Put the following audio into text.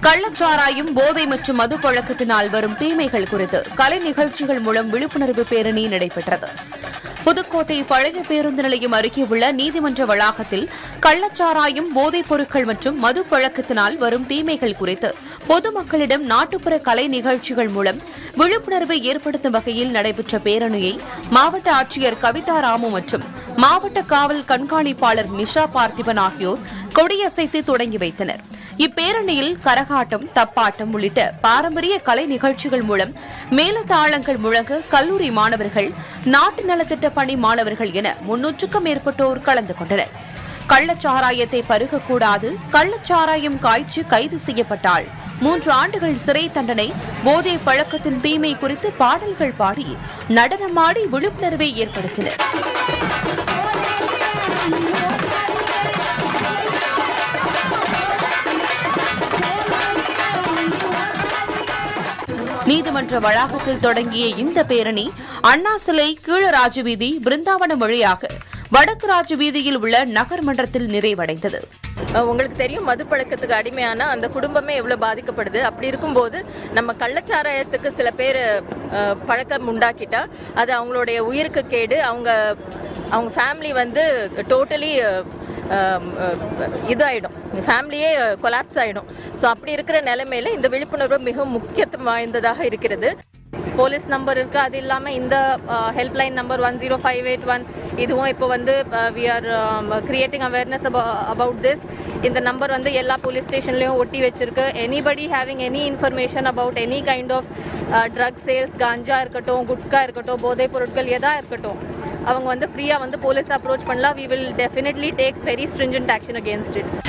கள்ளச்சாராயம் போதை மற்றும் மது பழக்கத்தினால் வரும் தீமைகள் குறித்து கலை நிகழ்ச்சிகள் மூலம் விழிப்புணர்வு பேரணி நடைபெற்றது புதுக்கோட்டை பழைய பேருந்து நிலையம் அருகே உள்ள நீதிமன்ற வளாகத்தில் கள்ளச்சாராயம் போதைப் பொருட்கள் மற்றும் மது பழக்கத்தினால் வரும் தீமைகள் குறித்து பொதுமக்களிடம் நாட்டுப்புற கலை நிகழ்ச்சிகள் மூலம் விழிப்புணர்வை ஏற்படுத்தும் வகையில் நடைபெற்ற பேரணியை மாவட்ட ஆட்சியர் கவிதா ராமு மற்றும் மாவட்ட காவல் கண்காணிப்பாளர் நிஷா பார்த்திபன் ஆகியோர் கொடியசைத்து தொடங்கி வைத்தனர் இப்பேரணியில் கரகாட்டம் தப்பாட்டம் உள்ளிட்ட பாரம்பரிய கலை நிகழ்ச்சிகள் மூலம் மேலதாளங்கள் முழங்க கல்லூரி மாணவர்கள் நாட்டு நலத்திட்ட பணி மாணவர்கள் என முன்னூற்றுக்கும் மேற்பட்டோர் கலந்து கொண்டனர் கள்ளச்சாராயத்தை பருகக்கூடாது கள்ளச்சாராயம் காய்ச்சி கைது செய்யப்பட்டால் மூன்று ஆண்டுகள் சிறை தண்டனை போதை பழக்கத்தின் தீமை குறித்து பாடல்கள் பாடி நடனமாடி விழிப்புணர்வை ஏற்படுத்தினர் நீதிமன்ற வளாகத்தில் தொடங்கிய இந்த பேரணி அண்ணா சிலை கீழராஜ வீதி பிருந்தாவனம் வழியாக வடக்கு ராஜ வீதியில் உள்ள நகர்மன்றத்தில் நிறைவடைந்தது அஹ் உங்களுக்கு தெரியும் மது பழக்கத்துக்கு அடிமையான அந்த குடும்பமே எவ்வளவு பாதிக்கப்படுது அப்படி இருக்கும்போது நம்ம கள்ளச்சாராயத்துக்கு சில பேர் அஹ், பழக்கம் உண்டாக்கிட்டா அது அவங்களுடைய உயிருக்கு கேடு அவங்க அவங்க ஃபேமிலி வந்து டோட்டலி இதாயிடும் ஃபேமிலியே கொலாப்ஸ் ஆயிடும் ஸோ அப்படி இருக்கிற நிலைமையில இந்த விழிப்புணர்வு மிகவும் முக்கியத்துவம் வாய்ந்ததாக இருக்கிறது போலீஸ் நம்பர் இருக்கு அது இல்லாம இந்த helpline number one zero five eight one இதுவும் இப்போ வந்து we are creating awareness about this இந்த நம்பர் வந்து எல்லா போலீஸ் ஸ்டேஷன்லயும் ஒட்டி வச்சிருக்கு anybody having any information about any kind of drug sales ganja இருக்கட்டும் குட்கா இருக்கட்டும் போதைப் பொருட்கள் எதா இருக்கட்டும் அவங்க வந்து ஃப்ரீயா வந்து போலீஸ் அப்ரோச் பண்ணலாம் we will definitely take very stringent action against it